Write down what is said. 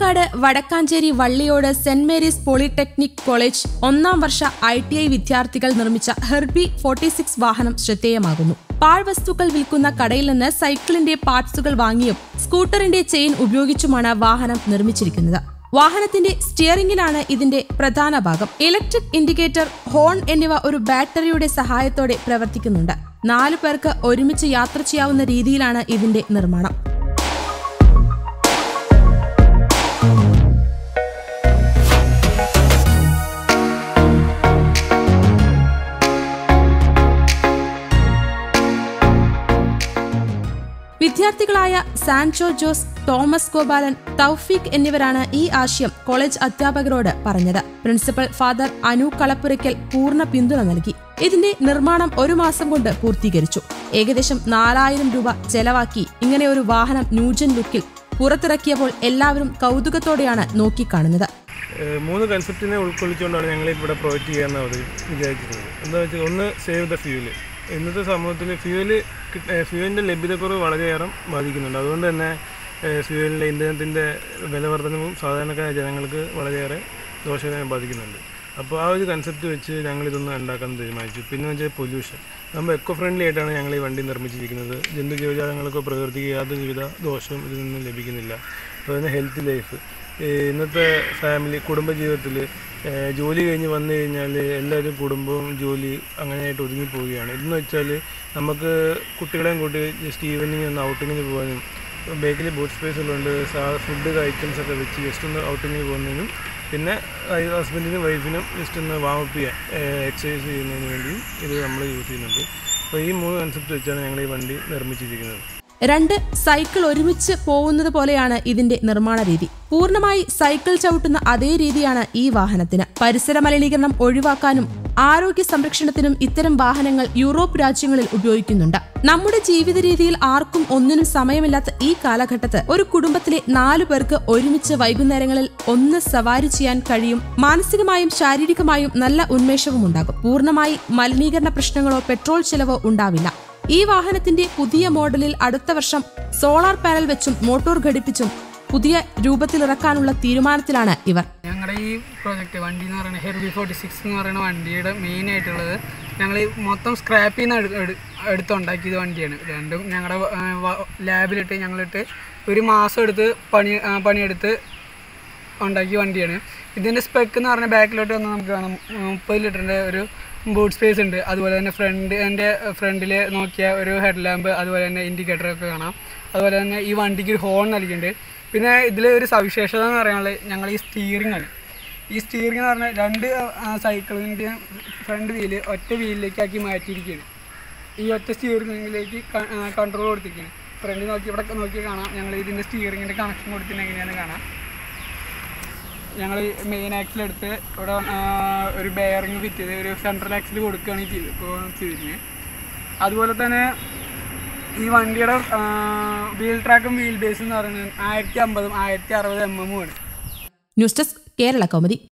Palakkad Vadakkanchery Valliyode saint Mary's polytechnic college ഒന്നാം വർഷ I T I വിദ്യാർത്ഥികൾ നിർമ്മിച്ച ഹെർബി ഫോർട്ടി സിക്സ് വാഹനം ശ്രദ്ധേയമാകുന്നു പാഴ്വസ്തുക്കൾ വിൽക്കുന്ന കടയിൽ നിന്ന് സൈക്കിളിന്റെ പാർട്സുകൾ വാങ്ങിയും സ്കൂട്ടറിന്റെ ചെയിൻ ഉപയോഗിച്ചുമാണ് വാഹനം നിർമ്മിച്ചിരിക്കുന്നത് വാഹനത്തിന്റെ സ്റ്റിയറിംഗിലാണ് ഇതിന്റെ പ്രധാന ഭാഗം ഇലക്ട്രിക് ഇൻഡിക്കേറ്റർ ഹോൺ എന്നിവ ഒരു ബാറ്ററിയുടെ സഹായത്തോടെ പ്രവർത്തിക്കുന്നുണ്ട് നാലു പേർക്ക് ഒരുമിച്ച് യാത്ര ചെയ്യാവുന്ന രീതിയിലാണ് ഇതിന്റെ നിർമ്മാണം വിദ്യാർത്ഥികളായ Sancho Jose Thomas Gopalan Thoufeeq എന്നിവരാണ് ഈ ആശയം കോളേജ് അധ്യാപകരോട് പറഞ്ഞത് പ്രിൻസിപ്പൽ ഫാദർ അനു കളപ്പുരയ്ക്കൽ പൂർണ്ണ പിന്തുണ നൽകി ഇതിന്റെ നിർമ്മാണം ഒരു മാസം കൊണ്ട് പൂർത്തീകരിച്ചു ഏകദേശം നാലായിരം രൂപ ചെലവാക്കി ഇങ്ങനെ ഒരു വാഹനം ന്യൂജൻ ലുക്കിൽ പുറത്തിറക്കിയപ്പോൾ എല്ലാവരും കൗതുകത്തോടെയാണ് നോക്കിക്കാണുന്നത് ഏഹ് മൂന്ന് കൺസെപ്റ്റിനെ ഉൾക്കൊള്ളിച്ചുകൊണ്ടാണ് ഞങ്ങൾ ഇവിടെ പ്രൊവൈഡ് ചെയ്യാമെന്ന് അവർ വിചാരിച്ചിരുന്നത് എന്താ വെച്ചാൽ ഒന്ന് സേവ് ദ ഫ്യൂല് ഇന്നത്തെ സമൂഹത്തിൽ ഫ്യൂല് ഫ്യൂലിൻ്റെ ലഭ്യതക്കുറവ് വളരെയേറെ ബാധിക്കുന്നുണ്ട് അതുകൊണ്ട് തന്നെ ഫ്യൂലിൻ്റെ ഇന്ധനത്തിൻ്റെ വിലവർധനവും സാധാരണക്കാരായ ജനങ്ങൾക്ക് വളരെയേറെ ദോഷകരമായി ബാധിക്കുന്നുണ്ട് അപ്പോൾ ആ ഒരു കൺസെപ്റ്റ് വെച്ച് ഞങ്ങൾ ഇതൊന്ന് ഉണ്ടാക്കാൻ തീരുമാനിച്ചു പിന്നെ വെച്ചാൽ പൊല്യൂഷൻ നമ്മൾ എക്കോ ഫ്രണ്ട്ലി ആയിട്ടാണ് ഞങ്ങൾ ഈ വണ്ടി നിർമ്മിച്ചിരിക്കുന്നത് ജന്തു ജീവജാലങ്ങൾക്കോ പ്രകൃതിക്ക് യാതൊരുവിധ ദോഷവും ഇതിൽ നിന്നും ലഭിക്കുന്നില്ല അതുപോലെ ഹെൽത്ത് ലൈഫ് ഇന്നത്തെ ഫാമിലി കുടുംബജീവിതത്തിൽ ജോലി കഴിഞ്ഞ് വന്നു കഴിഞ്ഞാൽ എല്ലാവരും കുടുംബവും ജോലി അങ്ങനെയായിട്ട് ഒതുങ്ങി പോവുകയാണ് ഇതെന്ന് വെച്ചാൽ നമുക്ക് കുട്ടികളെയും കൂട്ടി ജസ്റ്റ് ഈവനിങ് ഒന്ന് ഔട്ടിങ്ങിന് പോകാനും ബേക്കിൽ ബൂട്ട് സ്പേസ് ഉള്ളതുകൊണ്ട് ഫുഡ് ഐറ്റംസ് ഒക്കെ വെച്ച് ജസ്റ്റ് ഒന്ന് ഔട്ടിങ്ങിന് പോകുന്നതിനും പിന്നെ ഹസ്ബൻഡിനും വൈഫിനും ജസ്റ്റ് ഒന്ന് വാമപ്പ് ചെയ്യാൻ എക്സസൈസ് ചെയ്യുന്നതിന് വേണ്ടിയും ഇത് നമ്മൾ യൂസ് ചെയ്യുന്നുണ്ട് അപ്പോൾ ഈ മൂന്ന് കൺസെപ്റ്റ് വെച്ചാണ് ഞങ്ങൾ ഈ വണ്ടി നിർമ്മിച്ചിരിക്കുന്നത് രണ്ട് സൈക്കിൾ ഒരുമിച്ച് പോകുന്നത് പോലെയാണ് ഇതിന്റെ നിർമ്മാണ രീതി പൂർണ്ണമായി സൈക്കിൾ ചവിട്ടുന്ന അതേ രീതിയാണ് ഈ വാഹനത്തിന് പരിസര മലിനീകരണം ഒഴിവാക്കാനും ആരോഗ്യ സംരക്ഷണത്തിനും ഇത്തരം വാഹനങ്ങൾ യൂറോപ്പ് രാജ്യങ്ങളിൽ ഉപയോഗിക്കുന്നുണ്ട് നമ്മുടെ ജീവിത രീതിയിൽ ആർക്കും ഒന്നിനും സമയമില്ലാത്ത ഈ കാലഘട്ടത്ത് ഒരു കുടുംബത്തിലെ നാലു പേർക്ക് ഒരുമിച്ച് വൈകുന്നേരങ്ങളിൽ ഒന്ന് സവാരി ചെയ്യാൻ കഴിയും മാനസികമായും ശാരീരികമായും നല്ല ഉന്മേഷവും ഉണ്ടാകും പൂർണ്ണമായി മലിനീകരണ പ്രശ്നങ്ങളോ പെട്രോൾ ചെലവോ ഉണ്ടാവില്ല ഈ വാഹനത്തിന്റെ പുതിയ മോഡലിൽ അടുത്ത വർഷം സോളാർ പാനൽ വെച്ചും മോട്ടോർ ഘടിപ്പിച്ചും പുതിയ രൂപത്തിലിറക്കാനുള്ള തീരുമാനത്തിലാണ് ഇവർ ഞങ്ങളുടെ ഈ പ്രോജക്റ്റ് വണ്ടി എന്ന് പറയുന്നത് ഹെർബി ഫോർട്ടി സിക്സ് എന്ന് പറയുന്ന വണ്ടിയുടെ മെയിൻ ആയിട്ടുള്ളത് ഞങ്ങൾ ഈ മൊത്തം സ്ക്രാപ്പിൽ നിന്ന് എടുത്തുണ്ടാക്കിയത് വണ്ടിയാണ് രണ്ടും ഞങ്ങളുടെ ലാബിലിട്ട് ഞങ്ങളിട്ട് ഒരു മാസം എടുത്ത് പണി ആ, പണിയെടുത്ത് ഉണ്ടാക്കിയ വണ്ടിയാണ് ഇതിൻ്റെ സ്പെക്ക് എന്ന് പറഞ്ഞാൽ ബാക്കിലോട്ട് വന്ന് നമുക്ക് കാണാം മുപ്പത് ലിറ്ററിൻ്റെ ഒരു ബൂട്ട് സ്പേസ് ഉണ്ട് അതുപോലെ തന്നെ ഫ്രണ്ട് എൻ്റെ ഫ്രണ്ടിൽ നോക്കിയ ഒരു ഹെഡ് ലാമ്പ് അതുപോലെ തന്നെ ഇൻഡിക്കേറ്റർ ഒക്കെ കാണാം അതുപോലെ തന്നെ ഈ വണ്ടിക്ക് ഒരു ഹോൺ നൽകിയിട്ടുണ്ട് പിന്നെ ഇതിൽ ഒരു സവിശേഷത എന്ന് പറയുന്നത് ഞങ്ങൾ ഈ സ്റ്റിയറിംഗ് ആണ് ഈ സ്റ്റിയറിംഗ് എന്ന് പറഞ്ഞാൽ രണ്ട് സൈക്കിളിൻ്റെ ഫ്രണ്ട് വീല് ഒറ്റ വീലിലേക്കാക്കി മാറ്റിയിരിക്കുകയാണ് ഈ ഒറ്റ സ്റ്റിയറിംഗിലേക്ക് കൺട്രോൾ കൊടുത്തിരിക്കുകയാണ് ഫ്രണ്ട് നോക്കി ഇവിടെ നോക്കി കാണാം ഞങ്ങൾ ഇതിൻ്റെ സ്റ്റിയറിങ്ങിൻ്റെ കണക്ഷൻ കൊടുത്തിട്ട് എങ്ങനെയാണെന്ന് കാണാം ഞങ്ങൾ മെയിൻ ആക്സിൽ എടുത്ത് ഇവിടെ ആ, ഒരു ബെയറിങ് ഫിറ്റ് ചെയ്ത് ഒരു സെൻട്രൽ ആക്സിൽ കൊടുക്കുകയാണ് ചെയ്ത് ഇപ്പോൾ ചെയ്തിരുന്നത് അതുപോലെ തന്നെ ഈ വണ്ടിയുടെ വീൽ ട്രാക്കും വീൽ ബേസ് എന്ന് പറയുന്നത് ആയിരത്തി അമ്പതും ആയിരത്തി അറുപത് എം എമ്മും ആണ് ന്യൂസ് ഡെസ്ക് കേരള കൗമുദി